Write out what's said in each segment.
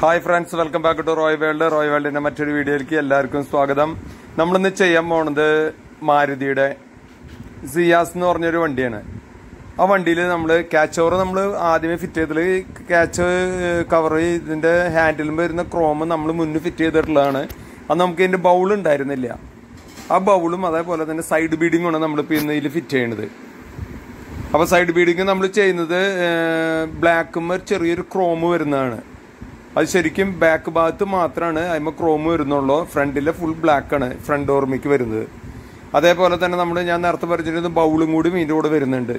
hi friends welcome back to Roy World Roy വേൾഡിന്റെ മറ്റൊരു വീഡിയോയിലേക്ക് എല്ലാവർക്കും സ്വാഗതം നമ്മളിന്ന് ചെയ്യാൻ പോണത് മാരുതിയുടെ സിയാസ് എന്ന് പറഞ്ഞൊരു വണ്ടിയാണ് ആ വണ്ടിയിൽ നമ്മൾ ക്യാച്ച് ഓവർ നമ്മൾ ആദ്യമേ ഫിറ്റ് ചെയ്തതിൽ ക്യാച്ച് കവർ ഇതിന്റെ ഹാൻഡിലും വരുന്ന ക്രോം നമ്മൾ മുന്നിൽ ഫിറ്റ് ചെയ്തിട്ടുള്ളതാണ് അത് നമുക്ക് ഇതിന്റെ ബൗൾ ഉണ്ടായിരുന്നില്ല ആ ബൗളും അതേപോലെ തന്നെ സൈഡ് ബീഡിങ്ങും ആണ് നമ്മളിപ്പോൾ ഇന്ന് ഇതിൽ ഫിറ്റ് ചെയ്യണത് അപ്പൊ സൈഡ് ബീഡിങ് നമ്മൾ ചെയ്യുന്നത് ബ്ലാക്കും ചെറിയൊരു ക്രോം വരുന്നതാണ് അത് ശരിക്കും ബാക്ക് ഭാഗത്ത് മാത്രമാണ് അതിമ ക്രോം വരുന്നുള്ളൂ ഫ്രണ്ടിലെ ഫുൾ ബ്ലാക്ക് ആണ് ഫ്രണ്ട് ഓർമ്മയ്ക്ക് വരുന്നത് അതേപോലെ തന്നെ നമ്മൾ ഞാൻ നേരത്തെ പറഞ്ഞിരുന്ന ബൗളും കൂടി ഇതിൻ്റെ കൂടെ വരുന്നുണ്ട്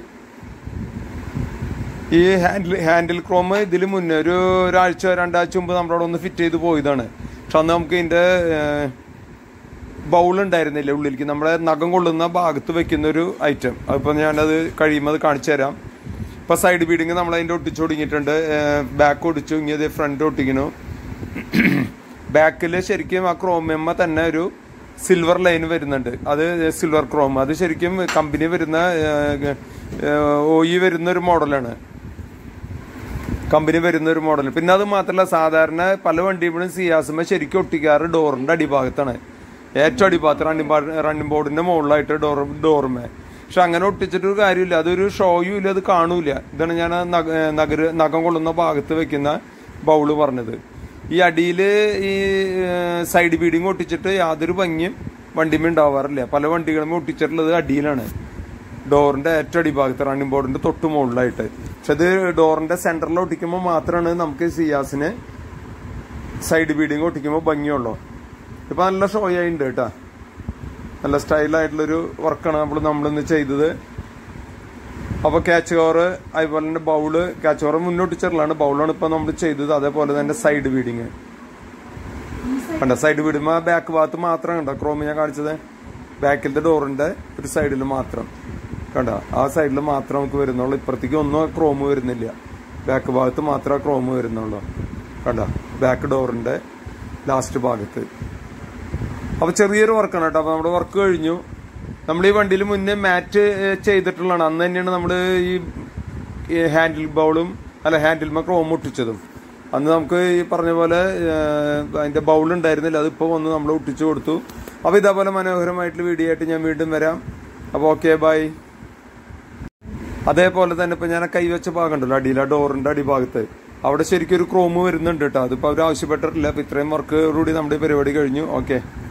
ഈ ഹാൻഡിൽ ഹാൻഡിൽ ക്രോം ഇതിൽ മുന്നേ ഒരു ഒരാഴ്ച രണ്ടാഴ്ച മുമ്പ് നമ്മളവിടെ ഒന്ന് ഫിറ്റ് ചെയ്ത് പോയതാണ് പക്ഷെ അന്ന് നമുക്ക് ഇതിന്റെ ബൗൾ ഉണ്ടായിരുന്നില്ല ഉള്ളിലേക്ക് നമ്മുടെ നഖം കൊള്ളുന്ന ഭാഗത്ത് വെക്കുന്ന ഒരു ഐറ്റം അതിപ്പോൾ ഞാനത് കഴിയുമ്പോൾ അത് കാണിച്ചു തരാം ഇപ്പൊ സൈഡ് ബീഡിങ് നമ്മൾ അതിന്റെ ഒട്ടിച്ചു തുടങ്ങിയിട്ടുണ്ട് ബാക്ക് ഒടിച്ചു ഇനി അത് ഫ്രണ്ട് ഒട്ടിക്കണു ബാക്കിൽ ശരിക്കും ആ ക്രോമിയമ്മ തന്നെ ഒരു സിൽവർ ലൈൻ വരുന്നുണ്ട് അത് സിൽവർ ക്രോം അത് ശരിക്കും കമ്പനി വരുന്ന ഓയി വരുന്ന ഒരു മോഡലാണ് കമ്പനി വരുന്ന ഒരു മോഡൽ പിന്നെ അത് മാത്രമല്ല സാധാരണ പല വണ്ടികളും സിയാസുമ ശരിക്കും ഒട്ടിക്കാറ് ഡോറിന്റെ അടിഭാഗത്താണ് ഏറ്റവും അടിഭാഗത്ത് റണ്ണിംഗ് റണ്ണിംഗ് ബോർഡിന്റെ മുകളിലായിട്ട് ഡോർ ഡോറുമേ പക്ഷെ അങ്ങനെ ഒട്ടിച്ചിട്ടൊരു കാര്യമില്ല അതൊരു ഷോയും ഇല്ല അത് കാണൂല ഇതാണ് ഞാൻ നഗര നഖം കൊള്ളുന്ന ഭാഗത്ത് വെക്കുന്ന ബൗള് പറഞ്ഞത് ഈ അടിയിൽ ഈ സൈഡ് ബീഡിങ് ഒട്ടിച്ചിട്ട് യാതൊരു ഭംഗിയും വണ്ടിമേ ഉണ്ടാവാറില്ല പല വണ്ടികളും ഒട്ടിച്ചിട്ടുള്ളത് അടിയിലാണ് ഡോറിന്റെ ഏറ്റവും അടിഭാഗത്ത് റണ്ണിംഗ് ബോർഡിന്റെ തൊട്ട് മുകളിലായിട്ട് പക്ഷെ അത് ഡോറിന്റെ സെന്ററിൽ ഒട്ടിക്കുമ്പോൾ മാത്രമാണ് നമുക്ക് സിയാസിന് സൈഡ് ബീഡിങ് ഒട്ടിക്കുമ്പോൾ ഭംഗിയുള്ളൂ ഇപ്പൊ നല്ല ഷോ ആയിട്ടുണ്ട് കേട്ടാ നല്ല സ്റ്റൈലായിട്ടുള്ളൊരു വർക്കാണ് നമ്മൾ നമ്മളിന്ന് ചെയ്തത് അപ്പൊ ക്യാച്ച് കവർ അതുപോലെ തന്നെ ബൗള് ക്യാച്ച് കവർ മുന്നോട്ടിച്ചിട്ടുള്ളതാണ് ബൗളാണ് ഇപ്പൊ നമ്മൾ ചെയ്തത് അതേപോലെ തന്നെ സൈഡ് ബീഡിങ് കണ്ട സൈഡ് ബീഡിങ് ബാക്ക് ഭാഗത്ത് മാത്രം കണ്ടോ ക്രോമ് ഞാൻ കാണിച്ചത് ബാക്കിലത്തെ ഡോറിന്റെ ഒരു സൈഡിൽ മാത്രം കണ്ട ആ സൈഡിൽ മാത്രം നമുക്ക് വരുന്നുള്ളൂ ഇപ്പുറത്തേക്ക് ഒന്നും ക്രോമ് വരുന്നില്ല ബാക്ക് ഭാഗത്ത് മാത്രമേ ക്രോമ് വരുന്നുള്ളൂ കണ്ട ബാക്ക് ഡോറിന്റെ ലാസ്റ്റ് ഭാഗത്ത് അപ്പൊ ചെറിയൊരു വർക്കാണ് കേട്ടോ അപ്പൊ നമ്മുടെ വർക്ക് കഴിഞ്ഞു നമ്മൾ ഈ വണ്ടിയിൽ മുന്നേ മാറ്റ് ചെയ്തിട്ടുള്ളതാണ് അന്ന് തന്നെയാണ് നമ്മൾ ഈ ഹാൻഡിൽ ബൗളും അല്ല ഹാൻഡിൽമ ക്രോം ഒട്ടിച്ചതും അന്ന് നമുക്ക് ഈ പറഞ്ഞ പോലെ അതിന്റെ ബൗൾ ഉണ്ടായിരുന്നില്ല അതിപ്പോ വന്ന് നമ്മൾ ഒട്ടിച്ചു കൊടുത്തു അപ്പൊ ഇതേപോലെ മനോഹരമായിട്ടുള്ള വീഡിയോ ആയിട്ട് ഞാൻ വീണ്ടും വരാം അപ്പൊ ഓക്കെ ബൈ അതേപോലെ തന്നെ ഇപ്പൊ ഞാൻ കൈവച്ച ഭാഗം ഉണ്ടല്ലോ അടിയിൽ ആ ഡോറിന്റെ അടിഭാഗത്ത് അവിടെ ശരിക്കും ഒരു ക്രോമ് വരുന്നുണ്ട് കേട്ടോ അതിപ്പോ അവർ ആവശ്യപ്പെട്ടിട്ടില്ല അപ്പൊ ഇത്രയും വർക്ക് കൂടി നമ്മുടെ പരിപാടി കഴിഞ്ഞു ഓക്കെ